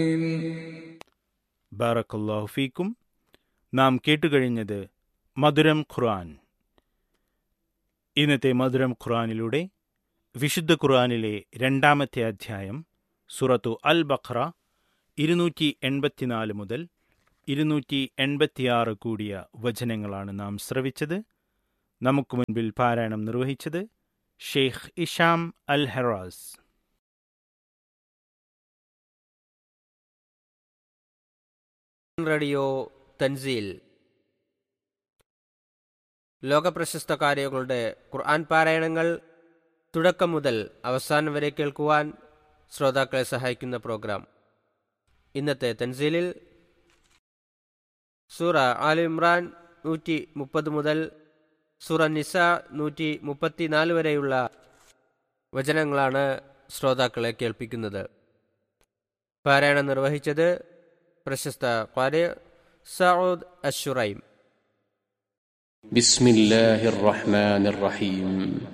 ബാറക്കല്ലാഹു ഫീക്കും നാം കേട്ടുകഴിഞ്ഞത് മധുരം ഖുർആൻ ഇന്നത്തെ മധുരം ഖുർആനിലൂടെ വിശുദ്ധ ഖുർആനിലെ രണ്ടാമത്തെ അധ്യായം സുറത്തു അൽ ബഖറ ഇരുന്നൂറ്റി എൺപത്തിനാല് മുതൽ ഇരുന്നൂറ്റി എൺപത്തിയാറ് കൂടിയ വചനങ്ങളാണ് നാം ശ്രവിച്ചത് നമുക്ക് മുൻപിൽ പാരായണം നിർവഹിച്ചത് ഷെയ്ഖ് ഇഷാം അൽ ഹെറാസ് റേഡിയോ തൻസീൽ ലോകപ്രശസ്ത കാര്യങ്ങളുടെ ഖുർആൻ പാരായണങ്ങൾ തുടക്കം മുതൽ അവസാനം വരെ കേൾക്കുവാൻ ശ്രോതാക്കളെ സഹായിക്കുന്ന പ്രോഗ്രാം ഇന്നത്തെ തൻസീലിൽ സൂറ ആൽ ഇമ്രാൻ നൂറ്റി മുപ്പത് മുതൽ സൂറ നിസ നൂറ്റി മുപ്പത്തിനാല് വരെയുള്ള വചനങ്ങളാണ് ശ്രോതാക്കളെ കേൾപ്പിക്കുന്നത് പാരായണം നിർവഹിച്ചത് പ്രശസ്ത ഖാരി സൗദ് അഷുറൈം بسم الله الرحمن الرحيم